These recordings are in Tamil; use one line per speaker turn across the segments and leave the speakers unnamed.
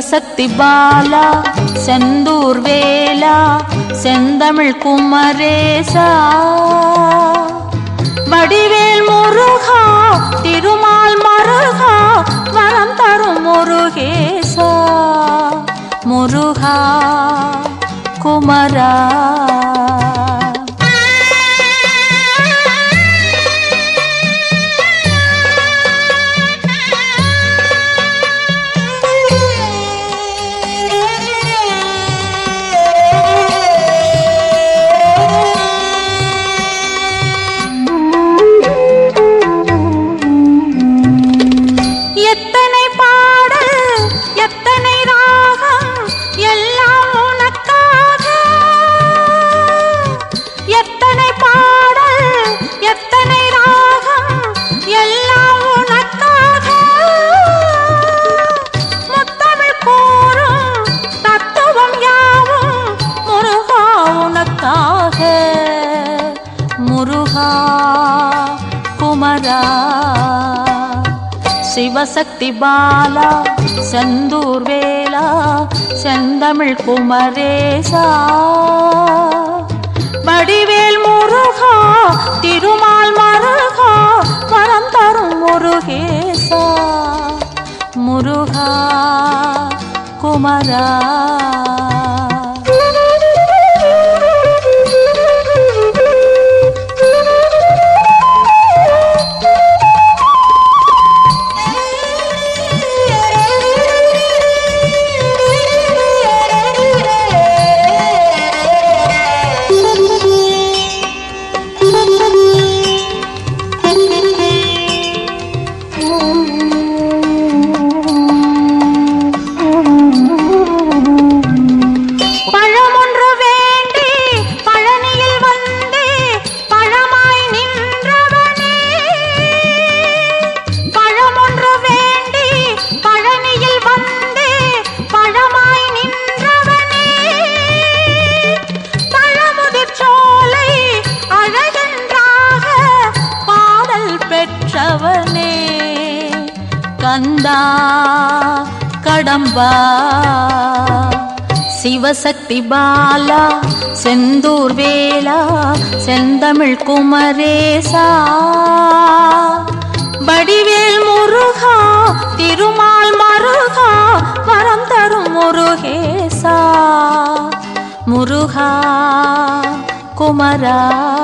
சிவசக்தி பாலா செந்தூர் வேலா செந்தமிழ் குமரேசா வடிவேல் முருகா திருமால் மருகா வரம் தரும் முருகேசா முருகா குமரா எத்தனை பாடல் எத்தனை ராகம் எல்லாம் உனக்காக எத்தனை பாடல் எத்தனை ராகம் எல்லாம் உனக்காக முத்தமிழ் கூறும் தத்துவம் யாவும் முருகா உனக்காக முருகா குமரா சிவசக்தி பாலா செந்தூர் வேலா செந்தமிழ் குமரேசா வடிவேல் முருகா திருமால் மருகா வரம் தரும் முருகேசா முருகா குமரா பழமொன்று வேண்டி பழனியில் வந்து பழமாய் நின்றவனே பழமொன்று வேண்டி பழனியில் வந்து பழமாய் நின்றவனே பழமுதிர் சோலை அழகென்றாக பாடல் பெற்றவனே கந்தா கடம்பா சிவசக்தி பாலா செந்தூர் வேலா செந்தமிழ் குமரேசா வடிவேல் முருகா திருமால் மருகா வரம் தரும் முருகேசா முருகா குமரா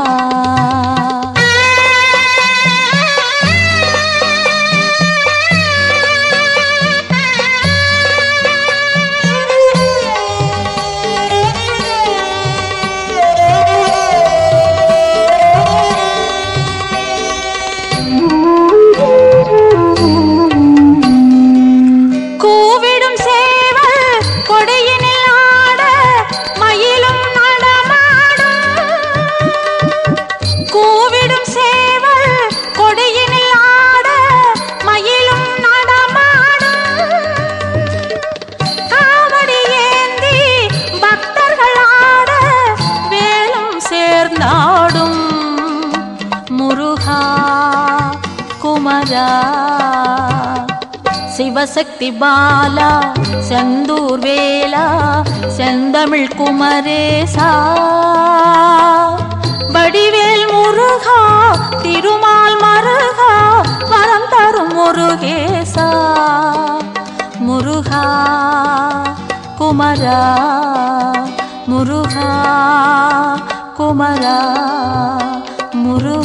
கூவிடும் சேவல் கொடியினில் ஆட மயிலும் நடமாடும் கூவிடும் சேவல் கொடியினில் ஆட மயிலும் நடமாடும் காவடி ஏந்தி பக்தர்கள் ஆட வேலும் சேர்ந்தாடும் முருகா குமரா சிவசக்தி பாலா செந்தூர் வேலா செந்தமிழ் குமரேசா வடிவேல் முருகா திருமால் மருகா வரம் தரும் முருகேசா முருகா குமரா முருகா குமரா முருகா